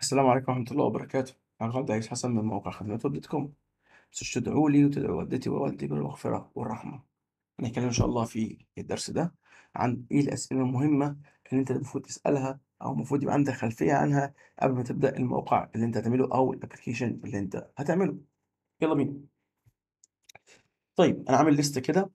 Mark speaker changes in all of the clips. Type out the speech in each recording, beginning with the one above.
Speaker 1: السلام عليكم ورحمة الله وبركاته أنا خالد عيسى حسن من موقع خدمات دوت كوم متنسوش تدعوا لي وتدعوا والدتي ووالدي بالمغفرة والرحمة هنتكلم إن شاء الله في الدرس ده عن إيه الأسئلة المهمة اللي أنت المفروض تسألها أو المفروض يبقى عندك خلفية عنها قبل ما تبدأ الموقع اللي أنت هتعمله أو الأبلكيشن اللي أنت هتعمله يلا بينا طيب أنا عامل ليست كده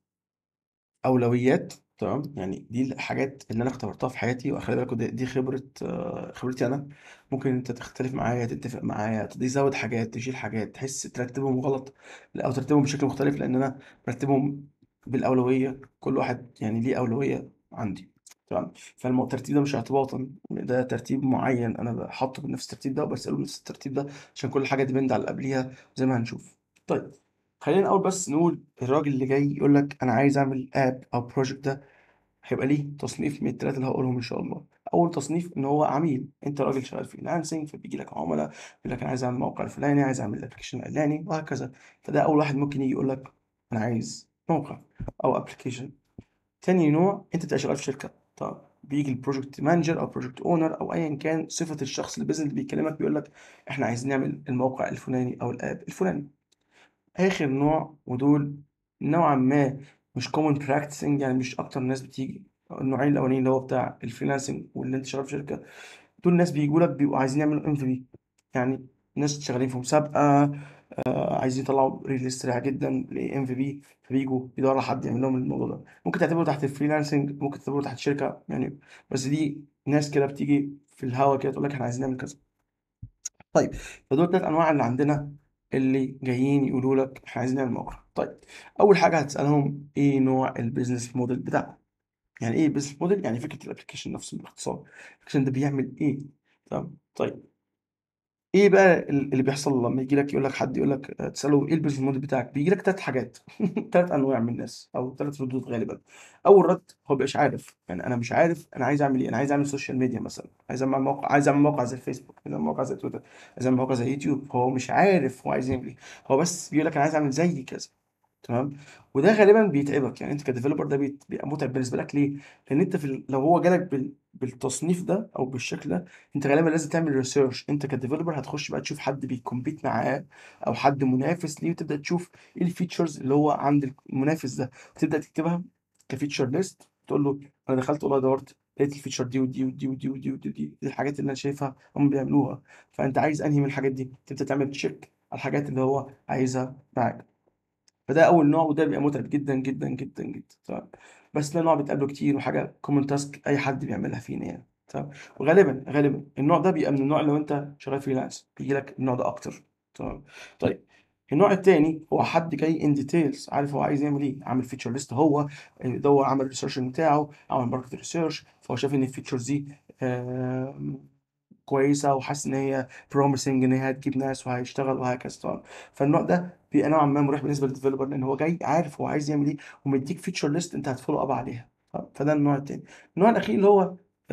Speaker 1: أولويات تمام يعني دي الحاجات اللي أنا اختبرتها في حياتي وخلي بالكوا دي دي خبرة آه، خبرتي أنا ممكن أنت تختلف معايا تتفق معايا تزود حاجات تشيل حاجات تحس ترتبهم غلط لا، أو ترتبهم بشكل مختلف لأن أنا مرتبهم بالأولوية كل واحد يعني ليه أولوية عندي تمام فالترتيب ده مش اعتباطا ده ترتيب معين أنا بحطه بنفس الترتيب ده وبسأله بنفس الترتيب ده عشان كل حاجة ديبند على اللي قبليها زي ما هنشوف طيب خلينا الأول بس نقول الراجل اللي جاي يقول لك أنا عايز أعمل آب أو بروجكت ده هيبقى ليه تصنيف من التلاتة اللي هقولهم إن شاء الله أول تصنيف إن هو عميل أنت راجل شغال فريلانسنج فبيجي لك عملاء يقول لك أنا عايز أعمل الموقع الفلاني عايز أعمل الأبلكيشن الفلاني وهكذا فده أول واحد ممكن يجي يقول لك أنا عايز موقع أو أبلكيشن تاني نوع أنت تبقى شغال في شركة طب بيجي البروجكت مانجر أو بروجكت أونر أو أيا كان صفة الشخص البيزنس اللي بيكلمك بيقول لك إحنا عايزين نعمل الموقع الفلاني أو الآب الفلاني آخر نوع ودول نوعا ما مش common practicing يعني مش أكتر ناس بتيجي النوعين الأولانيين اللي هو بتاع الفريلانسنج واللي أنت شغال في شركة دول ناس بيجوا لك بيبقوا عايزين يعملوا ام في بي يعني ناس شغالين في مسابقة آه عايزين يطلعوا ريلز سريعة جدا لام في بي فبيجوا يدوروا على حد يعمل لهم الموضوع ده ممكن تعتبره تحت الفريلانسنج ممكن تعتبره تحت شركة يعني بس دي ناس كده بتيجي في الهوا كده تقول لك احنا عايزين نعمل كذا طيب فدول تلات انواع اللي عندنا اللي جايين يقولوا لك احنا عايزين نعمل موقع طيب اول حاجه هتسالهم ايه نوع البيزنس موديل بتاعهم يعني ايه البيزنس موديل يعني فكره الابلكيشن نفسه باختصار الابلكيشن ده بيعمل ايه تمام طيب ايه بقى ال- اللي بيحصل لما يجي لك يقول لك حد يقول لك آه، تساله ايه البيزنس موديل بتاعك بيجي لك ثلاث حاجات ثلاث انواع من الناس او ثلاث ردود غالبا اول رد هو مش عارف يعني انا مش عارف انا عايز اعمل ايه انا عايز اعمل سوشيال ميديا مثلا عايز اعمل موقع عايز اعمل موقع زي الفيسبوك عايز اعمل موقع زي تويتر عايز اعمل موقع زي يوتيوب هو مش عارف هو عايز يعمل ايه هو بس بيقول لك انا عايز اعمل زي كذا تمام وده غالبا بيتعبك يعني انت كديفلوبر ده بيت- بيبقى متعب بالنسبه لك ليه؟ لان انت في ال- لو هو جالك بال... بالتصنيف ده او بالشكل ده انت غالبا لازم تعمل ريسيرش انت كديفلوبر هتخش بقى تشوف حد بيكمبيت معاه او حد منافس ليه وتبدا تشوف ايه الفيتشرز اللي هو عند المنافس ده وتبدا تكتبها كفيتشر ليست تقول له انا دخلت والله دورت لقيت الفيتشر دي ودي ودي ودي ودي ودي, ودي. دي الحاجات اللي انا شايفها هم بيعملوها فانت عايز انهي من الحاجات دي تبدا تعمل تشيك على الحاجات اللي هو عايزها معاك فده اول نوع وده بيبقى متعب جدا جدا جدا جدا تمام بس ده نوع بتقابله كتير وحاجه كومن تاسك اي حد بيعملها فينا يعني تمام وغالبا غالبا النوع ده بيبقى من النوع لو انت شغال فريلانس بيجي لك النوع ده اكتر تمام طيب النوع التاني هو حد جاي ان ديتيلز عارف هو عايز يعمل ايه عامل فيتشر ليست هو دور عمل الريسيرش بتاعه عمل ماركت ريسيرش فهو شايف ان الفيتشرز دي آم، كويسه وحاسس ان هي بروميسنج ان هي هتجيب ناس وهيشتغل وهكذا طبعا فالنوع ده بيبقى نوعا ما مريح بالنسبه للديفلوبر لان هو جاي عارف هو عايز يعمل ايه ومديك فيتشر ليست انت هتفولو اب عليها طب فده النوع التاني النوع الاخير اللي هو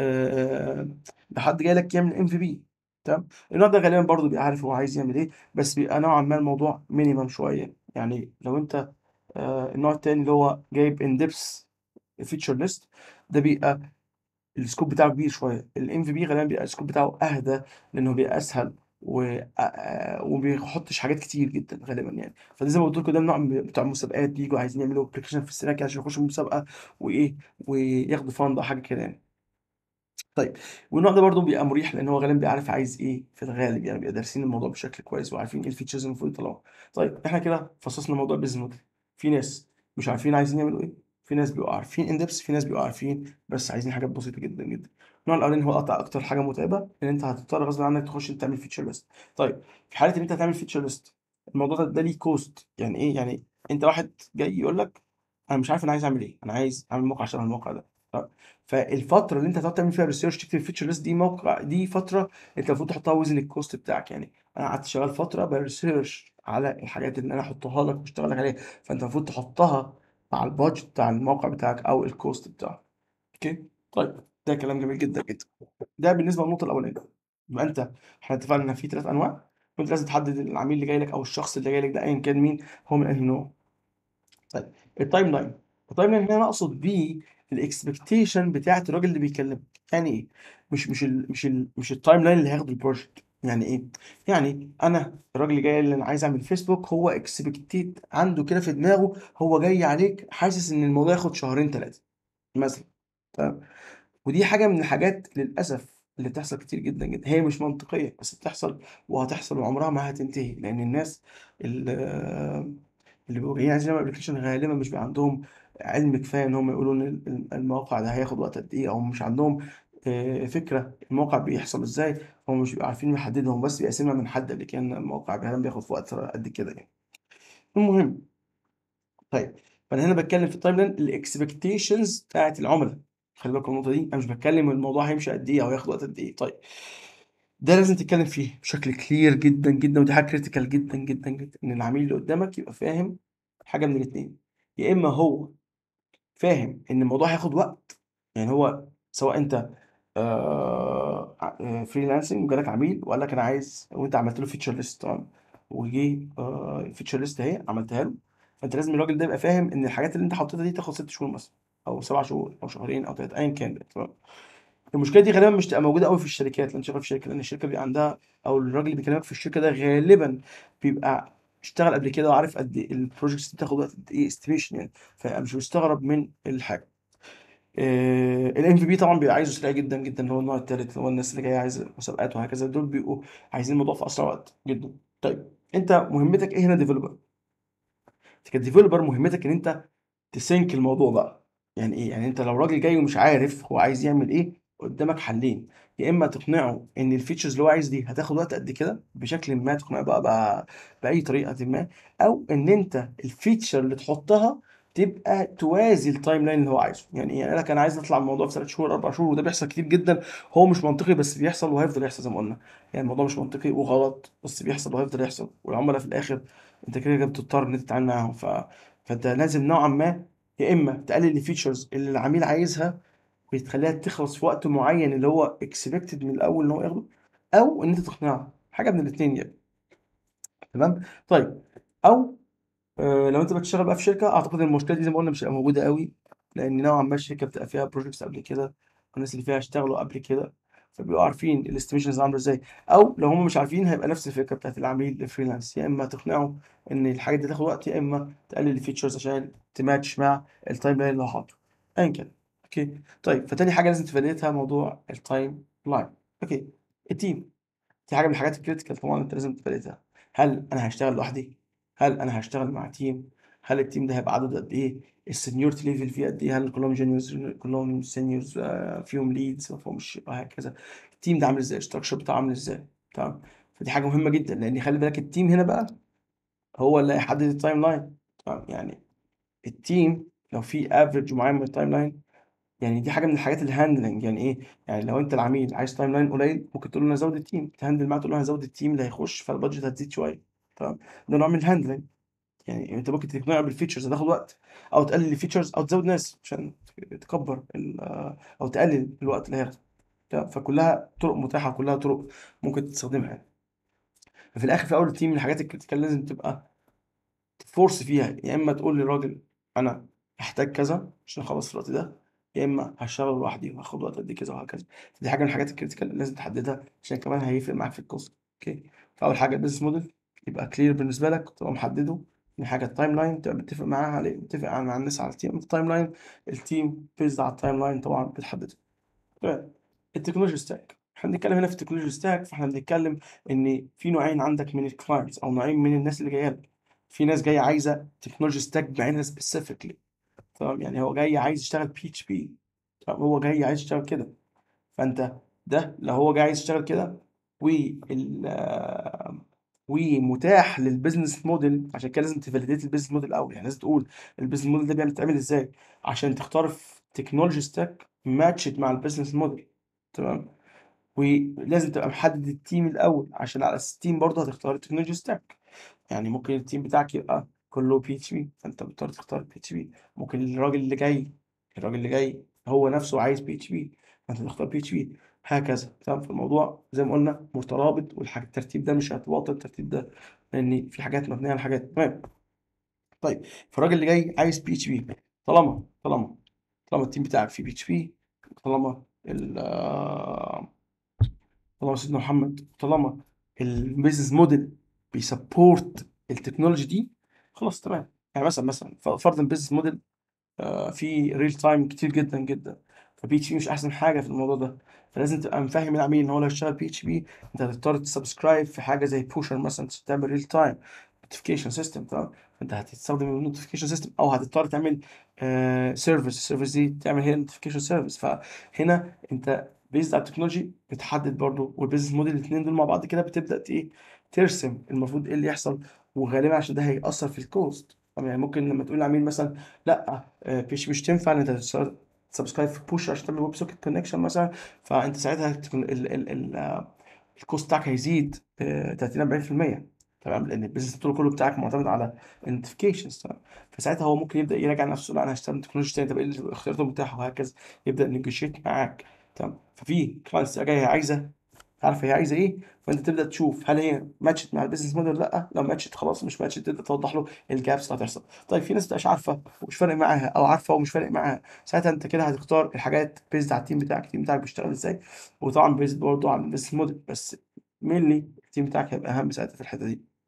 Speaker 1: آه، ده حد جاي لك يعمل ام في بي تمام النوع ده غالبا برضه بيبقى عارف هو عايز يعمل ايه بس بيبقى نوعا ما الموضوع مينيمم شويه يعني لو انت آه، النوع التاني اللي هو جايب ان ديبس فيتشر ليست ده بيبقى السكوب بتاعه كبير شويه الام في بي غالبا بيبقى السكوب بتاعه اهدى لانه بيبقى اسهل و آه، وبيحطش حاجات كتير جدا غالبا يعني فده زي ما قلت لكم ده نوع من بتوع المسابقات بيجوا عايزين يعملوا ابلكيشن في السريع كده عشان يخشوا مسابقه وايه وياخدوا فند او حاجه كده يعني طيب والنوع ده برضه بيبقى مريح لان هو غالبا بيبقى عارف عايز ايه في الغالب يعني بيبقى دارسين الموضوع بشكل كويس وعارفين ايه الفيتشرز اللي المفروض يطلعوها طيب احنا كده فصصنا موضوع البيزنس موديل في ناس مش عارفين عايزين يعملوا ايه في ناس بيبقوا عارفين ان ديبس في ناس بيبقوا عارفين بس عايزين حاجات بسيطه جدا جدا النوع الاولاني هو قطع اكتر حاجه متعبه ان انت هتضطر غصب عنك تخش انت تعمل فيتشر ليست طيب في حاله ان انت هتعمل فيتشر ليست الموضوع ده ده ليه كوست يعني ايه يعني انت واحد جاي يقول لك انا مش عارف انا عايز اعمل ايه انا عايز اعمل موقع شبه الموقع ده طيب فالفتره اللي انت هتقعد تعمل فيها ريسيرش تكتب الفيتشر ليست دي موقع دي فتره انت المفروض تحطها وزن الكوست بتاعك يعني انا قعدت شغال فتره بريسيرش على الحاجات اللي انا احطها لك واشتغل لك عليها فانت المفروض تحطها مع البادجت بتاع الموقع بتاعك او الكوست بتاعك اوكي طيب ده كلام جميل جدا جدا ده بالنسبه للنقطه الاولانيه يبقى انت احنا اتفقنا ان في ثلاث انواع وانت لازم تحدد العميل اللي جاي لك او الشخص اللي جاي لك ده ايا كان مين هو من انهي نوع طيب التايم لاين التايم لاين هنا انا اقصد بيه الاكسبكتيشن بتاعت الراجل اللي بيكلمك يعني ايه مش مش ال مش ال مش التايم لاين اللي هياخد البروجكت يعني ايه يعني انا الراجل اللي جاي اللي انا عايز اعمل فيسبوك هو اكسبكتيد عنده كده في دماغه هو جاي عليك حاسس ان الموضوع ياخد شهرين ثلاثه مثلا تمام ودي حاجه من الحاجات للاسف اللي بتحصل كتير جدا جدا هي مش منطقيه بس بتحصل وهتحصل وعمرها ما هتنتهي لان الناس اللي اللي بيبقوا جايين عايزين يعملوا ابلكيشن غالبا مش بيبقى عندهم علم كفايه ان هم يقولوا ان ال- الموقع ده هياخد وقت قد ايه او مش عندهم آه، فكره الموقع بيحصل ازاي هم مش بيبقوا عارفين يحددوا هم بس بيقسمها من حد اللي كان الموقع غالبا بياخد في وقت قد كده يعني المهم طيب فانا هنا بتكلم في التايم لاين الاكسبكتيشنز بتاعت العملاء خلي بالكم من النقطه دي انا مش بتكلم الموضوع هيمشي قد ايه او هياخد وقت قد ايه طيب ده لازم تتكلم فيه بشكل كلير جدا جدا ودي حاجه كريتيكال جدا جدا جدا ان العميل اللي قدامك يبقى فاهم حاجه من الاثنين يا اما هو فاهم ان الموضوع هياخد وقت يعني هو سواء انت آه فريلانسنج وجالك عميل وقال لك انا عايز وانت عملت له فيتشر ليست تمام وجي آه فيتشر ليست اهي عملتها له فانت لازم الراجل ده يبقى فاهم ان الحاجات اللي انت حطيتها دي تاخد ست شهور مثلا او سبع شهور او شهرين او ثلاثه ايا كان تمام المشكله دي غالبا مش تبقى موجوده قوي في الشركات لان شغال في شركه لان الشركه بيبقى عندها او الراجل اللي بيكلمك في الشركه ده غالبا بيبقى اشتغل قبل كده وعارف قد ايه البروجكتس بتاخد وقت قد ايه استيميشن يعني فمش مستغرب من الحاجه الام في بي طبعا بيبقى عايزه سريع جدا جدا اللي هو النوع الثالث اللي هو الناس اللي جايه عايزه مسابقات وهكذا دول بيبقوا عايزين الموضوع في اسرع وقت جدا طيب انت مهمتك ايه هنا ديفلوبر كديفلوبر مهمتك ان انت تسync الموضوع بقى يعني ايه يعني انت لو راجل جاي ومش عارف هو عايز يعمل ايه قدامك حلين يا اما تقنعه ان الفيتشرز اللي هو عايز دي هتاخد وقت قد كده بشكل ما تقنعه بقى, بقى باي طريقه ما او ان انت الفيتشر اللي تحطها تبقى توازي التايم لاين اللي هو عايزه يعني ايه يعني لك انا عايز اطلع الموضوع في ثلاث شهور اربع شهور وده بيحصل كتير جدا هو مش منطقي بس بيحصل وهيفضل يحصل زي ما قلنا يعني الموضوع مش منطقي وغلط بس بيحصل وهيفضل يحصل والعملاء في الاخر انت كده كده بتضطر ان انت تتعامل معاهم ف... فانت لازم نوعا ما يا اما تقلل الفيتشرز اللي العميل عايزها وتخليها تخلص في وقت معين اللي هو اكسبكتد من الاول ان هو ياخده او ان انت تقنعه حاجه من الاثنين يعني تمام طيب او آه لو انت بتشتغل بقى في شركه اعتقد المشكله دي زي ما قلنا مش هتبقى موجوده قوي لان نوعا ما الشركه بتبقى فيها بروجكتس قبل كده والناس اللي فيها اشتغلوا قبل كده فبيبقوا عارفين الاستيميشنز عامله ازاي او لو هم مش عارفين هيبقى نفس الفكره بتاعت العميل الفريلانس يا اما تقنعه ان الحاجات دي تاخد وقت يا اما تقلل الفيتشرز عشان تماتش مع التايم لاين اللي هو حاطه ايا كان اوكي طيب فتاني حاجه لازم تفاديتها موضوع التايم لاين اوكي التيم دي حاجه من الحاجات الكريتيكال طبعا انت لازم تفاديتها هل انا هشتغل لوحدي هل انا هشتغل مع تيم هل التيم ده هيبقى عدد قد ايه السنيورتي ليفل فيه قد ايه هل كلهم جونيورز كلهم سينيورز فيهم ليدز ما فيهمش وهكذا التيم ده عامل ازاي الستراكشر بتاعه عامل ازاي تمام فدي حاجه مهمه جدا لان خلي بالك التيم هنا بقى هو اللي هيحدد التايم لاين تمام يعني التيم لو في افريج معين من التايم لاين يعني دي حاجه من الحاجات الهاندلنج يعني ايه يعني لو انت العميل عايز تايم لاين قليل ممكن تقول له انا هزود التيم تهندل معاه تقول له انا هزود التيم اللي هيخش فالبادجت هتزيد شويه تمام ده نوع من الهاندلنج يعني انت ممكن تقنعه بالفيتشرز هتاخد وقت او تقلل الفيتشرز او تزود ناس عشان تكبر ال- او تقلل الوقت اللي هياخده تمام؟ فكلها طرق متاحه كلها طرق ممكن تستخدمها يعني ففي الاخر في اول التيم من الحاجات الكريتيكال لازم تبقى تفورس فيها يا اما تقول للراجل انا هحتاج كذا عشان اخلص في الوقت ده يا اما هشتغل لوحدي وهاخد وقت قد كذا وهكذا دي حاجه من الحاجات الكريتيكال اللي لازم تحددها عشان كمان هيفرق معاك في الكوست اوكي فاول حاجه البيزنس موديل يبقى كلير بالنسبه لك تبقى محدده تاني حاجه التايم لاين تبقى متفق معاها عليه متفق مع الناس على التيم التايم لاين التيم بيزد على التايم لاين طبعا بتحدده تمام التكنولوجي ستاك احنا بنتكلم هنا في التكنولوجي ستاك فاحنا بنتكلم ان في نوعين عندك من الكلاينتس او نوعين من الناس اللي جايه لك في ناس جايه عايزه تكنولوجي ستاك بعينها سبيسيفيكلي تمام يعني هو جاي عايز يشتغل بي اتش بي هو جاي عايز يشتغل كده فانت ده لو هو جاي عايز يشتغل كده وال آه، ومتاح للبيزنس موديل عشان كده لازم تفاليديت البيزنس موديل الاول يعني لازم تقول البيزنس موديل ده بيعمل بيتعمل ازاي عشان تختار في تكنولوجي ستاك ماتشت مع البيزنس موديل تمام ولازم تبقى محدد التيم الاول عشان على اساس التيم برضه هتختار التكنولوجي ستاك يعني ممكن التيم بتاعك يبقى كله بي اتش بي فانت بتضطر تختار بي اتش بي ممكن الراجل اللي جاي الراجل اللي جاي هو نفسه عايز بي اتش بي فانت تختار بي اتش بي هكذا تمام فالموضوع زي ما قلنا مترابط والحاجة الترتيب ده مش هتباطل الترتيب ده لان في حاجات مبنيه على حاجات تمام طيب فالراجل اللي جاي عايز بي اتش بي طالما طالما طالما التيم بتاعك فيه بي اتش بي طالما ال طالما سيدنا محمد طالما البيزنس موديل بيسبورت التكنولوجي دي خلاص تمام يعني مثلا مثلا ف- فرضا البيزنس موديل آه، في ريل تايم كتير جدا جدا فبي اتش بي مش احسن حاجه في الموضوع ده فلازم تبقى مفهم العميل ان هو لو اشتغل بي اتش بي انت هتضطر تسبسكرايب في حاجه زي بوشر مثلا تعمل ريل تايم نوتيفيكيشن سيستم تمام فانت هتستخدم النوتيفيكيشن سيستم او هتضطر تعمل سيرفيس السيرفيس دي تعمل هي نوتيفيكيشن سيرفيس فهنا انت بيزد على التكنولوجي بتحدد برضو والبيزنس موديل الاثنين دول مع بعض كده بتبدا ت- ايه ترسم المفروض ايه اللي يحصل وغالبا عشان ده هيأثر في الكوست يعني ممكن لما تقول للعميل مثلا لا مش مش تنفع ان انت سبسكرايب في بوش عشان تعمل ويب سوكت كونكشن مثلا فانت ساعتها تكون ال ال ال الكوست بتاعك هيزيد ب 30 40% تمام لان البيزنس موديل كله بتاعك معتمد على النوتيفيكيشنز تمام فساعتها هو ممكن يبدا يراجع نفسه لا انا هشتغل تكنولوجيا تاني طب ايه الاختيارات المتاحه وهكذا يبدا نيجوشيت معاك تمام ففي كلاينتس جايه عايزه عارف هي عايزه ايه فانت تبدا تشوف هل هي ماتشت مع البيزنس موديل ولا لا لو ماتشت خلاص مش ماتشت تبدا توضح له الجابس اللي هتحصل طيب في ناس مش عارفه ومش فارق معاها او عارفه ومش فارق معاها ساعتها انت كده هتختار الحاجات بيزد على التيم بتاعك التيم بتاعك بيشتغل ازاي وطبعا بيزد برضه على البيزنس موديل بس مينلي التيم بتاعك هيبقى اهم ساعتها في الحته دي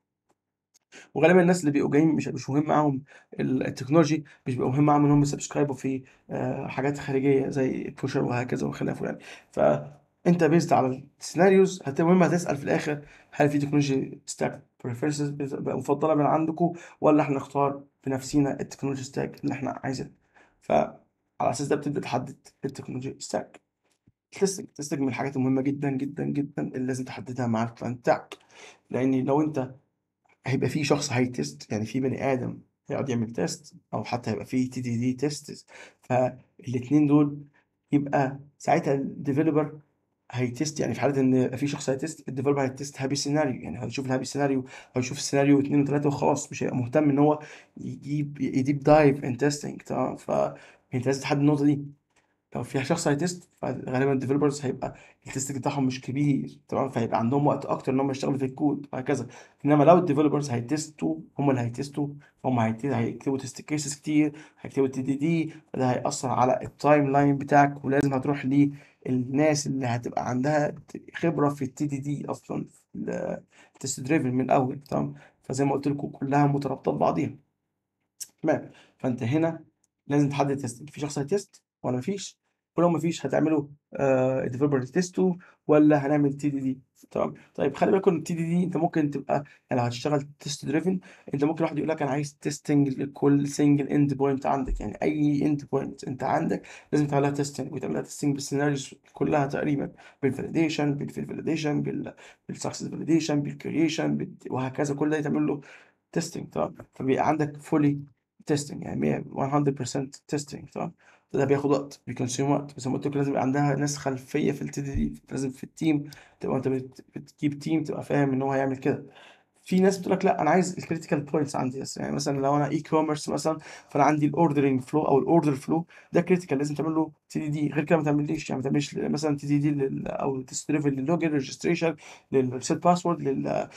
Speaker 1: وغالبا الناس اللي بيبقوا جايين مش مش مهم معاهم ال- التكنولوجي مش بيبقى مهم معاهم ان هم يسبسكرايبوا في آه، حاجات خارجيه زي بوشر وهكذا وخلافه يعني فانت بيزد على السيناريوز هتبقى مهم هتسال في الاخر هل في تكنولوجي ستاك بريفرنسز مفضله من عندكم ولا احنا نختار بنفسينا التكنولوجي ستاك اللي احنا عايزينه فعلى اساس ده بتبدا تحدد التكنولوجي ستاك التستنج التستنج من الحاجات المهمه جدا جدا جدا اللي لازم تحددها مع الكلاينت بتاعك لان لو انت هيبقى في شخص هيتست يعني في بني ادم هيقعد يعمل تيست او حتى هيبقى في تي دي دي تيست فالاثنين دول يبقى ساعتها الديفلوبر هيتست يعني في حاله ان في شخص هيتست الديفلوبر هيتست هابي سيناريو يعني هيشوف الهابي سيناريو هيشوف السيناريو اثنين وثلاثه وخلاص مش هيبقى مهتم ان هو يجيب يديب دايف ان تيستنج تمام فانت لازم تحدد النقطه دي لو في شخص هيتست فغالبا الديفلوبرز هيبقى التست بتاعهم مش كبير تمام فهيبقى عندهم وقت اكتر ان هم يشتغلوا في الكود وهكذا انما لو الديفلوبرز هيتستوا هم اللي هيتستوا هم هيت- هيكتبوا تيست كيسز كتير هيكتبوا تي دي دي فده هيأثر على التايم لاين بتاعك ولازم هتروح للناس اللي هتبقى عندها خبرة في التي دي دي اصلا التست دريفن من الاول تمام فزي ما قلت لكم كلها مترابطة ببعضيها تمام فانت هنا لازم تحدد تيست في شخص هيتست ولا مفيش ولو مفيش هتعمله ديفلوبر تيستو ولا هنعمل تي دي دي تمام طيب خلي بالك ان التي دي دي انت ممكن تبقى يعني لو هتشتغل تيست دريفن انت ممكن واحد يقول لك انا عايز تيستنج لكل سنجل اند بوينت عندك يعني اي اند بوينت انت عندك لازم تعملها تيستنج وتعملها تيستنج بالسيناريوز كلها تقريبا بالفاليديشن بالفيل فاليديشن بالسكسس فاليديشن بالكرييشن وهكذا كل ده يتعمل له تيستنج تمام فبيبقى عندك فولي تيستنج يعني 100% تيستنج تمام ده بياخد وقت بيكونسيوم وقت بس زي ما قلت لك لازم يبقى عندها ناس خلفيه في التي دي دي لازم في التيم تبقى انت بت- بتجيب تيم تبقى فاهم ان هو هيعمل كده في ناس بتقول لك لا انا عايز الكريتيكال بوينتس عندي بس يعني مثلا لو انا اي كوميرس مثلا فانا عندي الاوردرنج فلو او الاوردر فلو ده كريتيكال لازم تعمل له تي دي دي غير كده ما تعمليش يعني ما تعملش مثلا تي دي دي لل او تيست ليفل للوجن ريجستريشن للسيت باسورد لل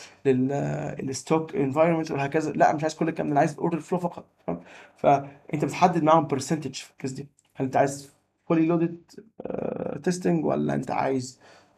Speaker 1: للستوك انفايرمنت وهكذا لا مش عايز كل الكلام ده انا عايز الاوردر فلو فقط تمام؟ فانت بتحدد معاهم برسنتج في الكيس دي هل انت عايز فولي لودد تيستنج ولا انت عايز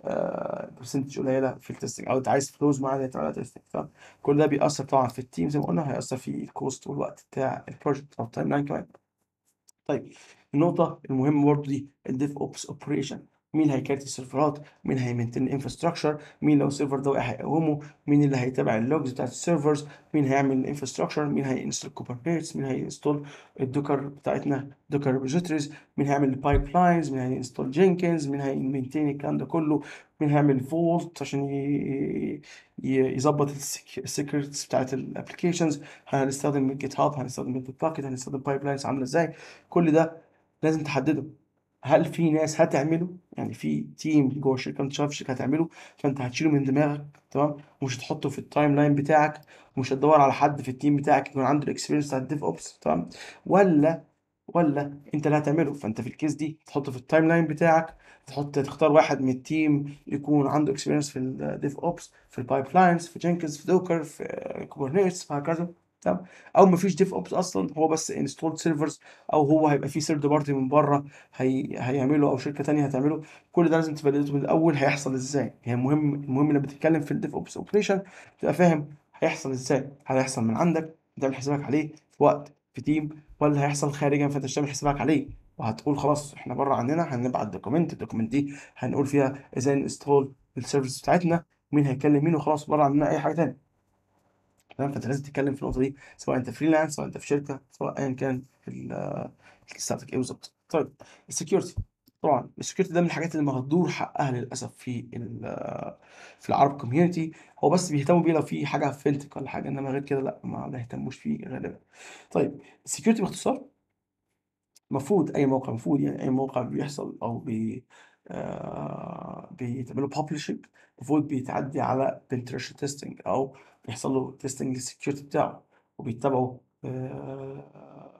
Speaker 1: برسنتج قليله في التستنج او انت عايز فلوس معينه تعملها تيستنج تمام كل ده بيأثر طبعا في التيم زي ما قلنا هيأثر في الكوست والوقت بتاع البروجكت او التايم لاين كمان طيب النقطة المهمة برضه دي الديف اوبس اوبريشن مين هيكارت السيرفرات مين هيمنتين الانفراستراكشر مين لو السيرفر ده وقع هيقومه مين اللي هيتابع اللوجز بتاعت السيرفرز مين هيعمل الانفراستراكشر مين هينستول كوبرنيتس مين هينستول الدوكر بتاعتنا دوكر ريبوزيتوريز مين هيعمل البايب لاينز مين هينستول جينكنز مين هيمنتين الكلام ده كله مين هيعمل فولت عشان ي- ي- يظبط السكيورتيز بتاعت الابلكيشنز هنستخدم الجيت هاب هنستخدم الباكيت هنستخدم بايب لاينز عامله ازاي كل ده لازم تحدده هل في ناس هتعمله يعني في تيم جوه الشركه انت شايف الشركه هتعمله فانت هتشيله من دماغك تمام ومش هتحطه في التايم لاين بتاعك ومش هتدور على حد في التيم بتاعك يكون عنده الاكسبيرينس بتاع الديف اوبس تمام ولا ولا انت اللي هتعمله فانت في الكيس دي تحطه في التايم لاين بتاعك تحط تختار واحد من التيم يكون عنده اكسبيرينس في الديف اوبس في البايب لاينز في جينكنز في دوكر في كوبرنيتس وهكذا تمام، أو ما فيش DevOps أصلًا هو بس installed servers أو هو هيبقى في third party من برّه هي هيعمله أو شركة تانية هتعمله، كل ده لازم تvalidate من الأول هيحصل إزاي، هي المهم المهم لمّا بتتكلم في الDevOps operation تبقى فاهم هيحصل إزاي، هل هيحصل من عندك تعمل حسابك عليه في وقت في team والّا هيحصل خارجًا فأنت مش هتعمل حسابك عليه، وهتقول خلاص إحنا برّه عننا هنبعت document الdocument دي هنقول فيها إزاي نinstall الservices بتاعتنا، ومين هيكلم مين وخلاص برّه عننا أي حاجة تاني. تمام، فأنت لازم تتكلم في النقطة دي سواء أنت freelance سواء أنت في شركة سواء أيًا كان ال الcase بتاعتك إيه بالضبط. طيب الsecurity طبعًا الsecurity ده من الحاجات اللي مهدور حقها للأسف في ال في العرب community هو بس بيهتموا بيه لو في حاجة fintech والّا حاجة، إنما غير كده لأ ما بيهتموش فيه غالبًا. طيب الsecurity باختصار المفروض أي موقع المفروض يعني أي موقع بيحصل أو بي آآ بيتعمل له publishing المفروض بيتعدي على penetration testing أو بيحصل له testing للsecurity بتاعه، وبيتبعوا آآ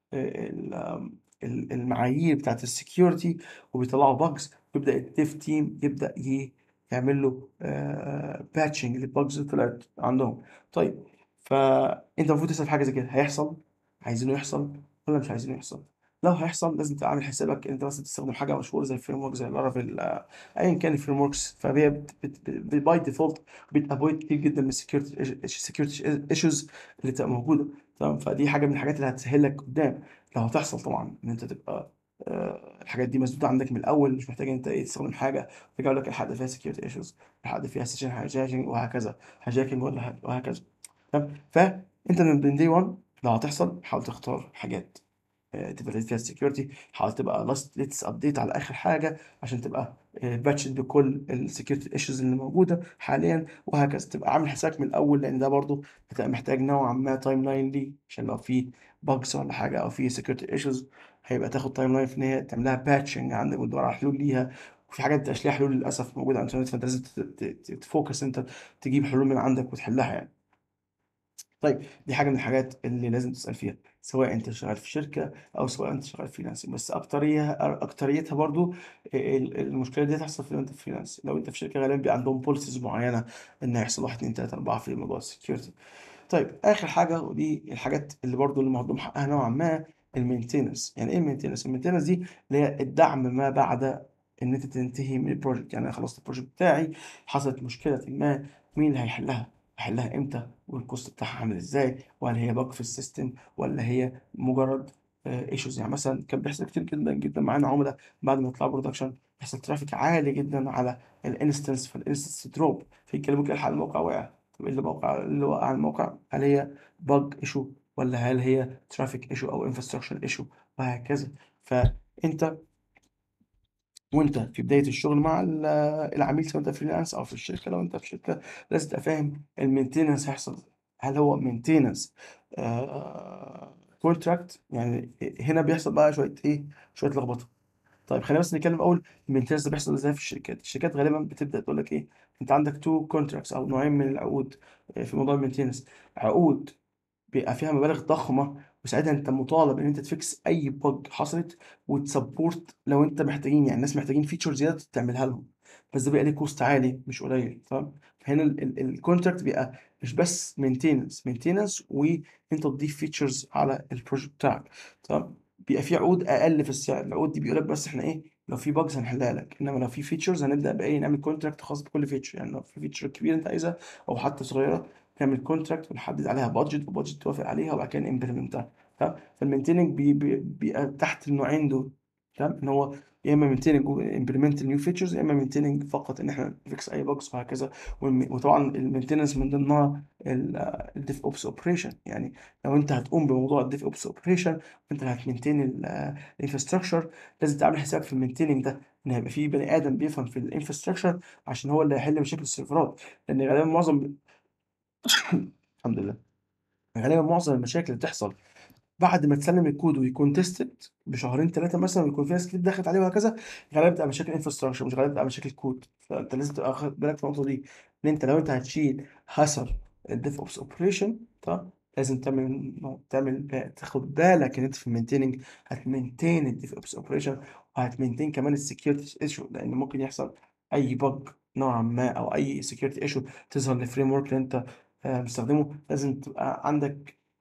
Speaker 1: ال ال المعايير بتاعة الsecurity وبيطلعوا bugs ويبدأ الdev team يبدأ ي يعمل له آآ patching للbugs اللي طلعت عندهم. طيب فأنت المفروض تسأل في حاجة زي كده هيحصل، عايزينه يحصل والّا مش عايزينه يحصل؟ لو هيحصل لازم تبقى عامل حسابك إن أنت مثلًا تستخدم حاجة مشهورة زي framework زي Laravel أيًا كان الframeworks فهي بت بت ب by default بتavoid كتير جدًا من الsecurity iss security issues اللي بتبقى موجودة تمام، فدي حاجة من الحاجات اللي هتسهل لك قدّام لو هتحصل طبعًا إن أنت تبقى آآ الحاجات دي مسدودة عندك من الأول مش محتاج إن أنت إيه تستخدم حاجة ويرجعوا يقولوا لك الحق ده فيها security issues الحق ده فيها session hijacking وهكذا hijacking والّا ه وهكذا تمام، فأنت من من day one لو هتحصل حاول تختار حاجات آآ تvalidate فيها الsecurity حاول تبقى last latest update على آخر حاجة عشان تبقى آآ patched بكل الsecurity issues اللي موجودة حاليًا وهكذا، تبقى عامل حسابك من الأول لإن ده برضه هتبقى محتاج نوعًا ما timeline ليه عشان لو في bugs والّا حاجة أو في security issues هيبقى تاخد timeline في إن هي تعمل لها patching عندك وتدوّر على حلول ليها، وفي حاجات ما بتبقاش ليها حلول للأسف موجودة على الإنترنت فأنت لازم ت ت ت تfocus أنت تجيب حلول من عندك وتحلها يعني. طيب دي حاجة من الحاجات اللي لازم تسأل فيها، سواء أنت شغال في شركة أو سواء أنت شغال freelancing بس أكترية أ أكتريتها برضه آآ ال المشكلة دي هتحصل في لو أنت freelance لو أنت في شركة غالبًا بيبقى عندهم policies معينة إن هيحصل 1، 2، 3، 4 في موضوع الsecurity. طيب آخر حاجة ودي الحاجات اللي برضه اللي مهضوم حقها نوعًا ما الmaintenance يعني إيه الmaintenance؟ الmaintenance دي اللي هي الدعم ما بعد إن أنت تنتهي من الproject يعني أنا خلصت الproject بتاعي حصلت مشكلةٍ ما مين اللي هيحلها؟ هاحلها إمتى؟ والcost بتاعها عامل إزاي؟ وهل هي bug في الsystem والّا هي مجرد آآ issues يعني مثلًا كان بيحصل كتير جدًا، جدًا معانا عُملا بعد ما يطلعوا production يحصل traffic عالي جدًا على الinstance فالinstance تdrop فيكلموك الحق الموقع وقع، طب إيه اللي موقع اللي وقع الموقع؟ هل هي bug issue والّا هل هي traffic issue أو infrastructure issue وهكذا. فأنت وأنت في بداية الشغل مع ال العميل سواء أنت freelance أو في الشركة لو أنت في شركة لازم تبقى فاهم الmaintenance هيحصل إزاي، هل هو maintenance آآ contract يعني أ هنا بيحصل بقى شوية إيه، شوية لخبطة. طيب خلينا بس نتكلم الأول الmaintenance ده بيحصل إزاي في الشركات، الشركات غالبًا بتبدأ تقول لك إيه، أنت عندك 2 contracts أو نوعين من العقود آآ في موضوع الmaintenance عقود بيبقى فيها مبالغ ضخمة وساعتها أنت مطالب إن أنت تfix أي bug حصلت وتsupport لو أنت محتاجين يعني الناس محتاجين feature زيادة تعملها لهم، بس ده بيبقى ليه cost عالي مش قليل تمام، فهنا ال ال الcontract بيبقى مش بس maintenance، maintenance وأنت تضيف features على الproject بتاعك تمام، بيبقى في عقود أقل في السعر، العقود دي بيقول لك بس إحنا إيه، لو في bugs هنحلها لك، إنما لو في features هنبدأ بقى إيه، نعمل contract خاص بكل feature يعني لو في feature كبيرة أنت عايزها أو حتى صغيرة نعمل contract ونحدد عليها budget وbudget توافق عليها وبعد كده نimplementها تمام، فالmaintaining بي بي بيبقى تحت النوعين دول تمام، إن هو يا إما maintaining وimplement new features يا إما maintaining فقط إن إحنا نfix أي bugs وهكذا والم وطبعًا الmaintenance من ضمنها ال الDevOps operation يعني لو أنت هتقوم بموضوع الDevOps operation وأنت اللي هتmaintain ال الinfrastructure لازم تعمل حسابك في الmaintaining ده إن هيبقى في بني آدم بيفهم في الinfrastructure عشان هو اللي هيحل مشاكل السيرفرات، لأن غالبًا معظم الحمد لله. غالبًا معظم المشاكل اللي بتحصل بعد ما تسلِّم الكود ويكون tested بشهرين 3 مثلًا ويكون في ناس كتير دخلت عليه وهكذا، غالبًا بتبقى مشاكل infrastructure مش غالبًا بتبقى مشاكل كود، فأنت لازم تبقى واخد بالك من النقطة دي، إن أنت لو أنت هتشيل هَسَل الDevOps operation تمام، لازم تعمل تعمل ب تاخد بالك إن أنت في الmaintaining هتmaintain الDevOps operation وهتmaintain كمان الsecurity issue لأن ممكن يحصل أي bug نوعًا ما أو أي security issue تظهر لframework اللي أنت آآ مستخدمه، لازم تبقى عندك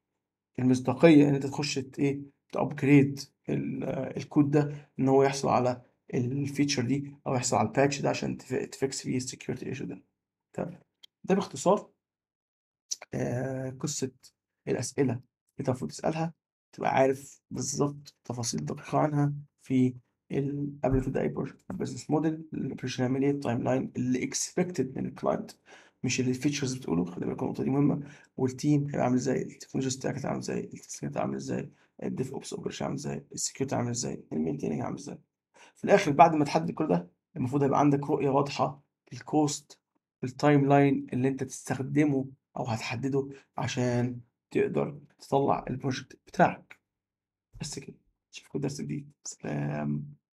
Speaker 1: المصداقية إن أنت تخش ت إيه تupgrade ال الكود ده إن هو يحصل على الfeature دي أو يحصل على الpatch ده عشان تف تfix فيه الsecurity issue ده تمام، ده باختصار آآ قصة الأسئلة اللي أنت المفروض تسألها، تبقى عارف بالضبط تفاصيل دقيقة عنها في ال قبل ما تبدأ أي project الbusiness model الoperation هيعمل إيه الtimeline اللي expected من الclient مش اللي الfeatures بتقوله خلي بالك النقطة دي مهمة، والteam هيبقى عامل إزاي الtechnology stack هتبقى عامل إزاي الtesting هتبقى عامل إزاي الDevOps operation عامل إزاي الsecurity عامل إزاي الmaintaining عامل إزاي، في الآخر بعد ما تحدد كل ده المفروض هيبقى عندك رؤية واضحة للcost الtimeline اللي أنت تستخدمه أو هتحدده عشان تقدر تطلّع الproject بتاعك، بس كده، أشوفكم في درس جديد، سلام.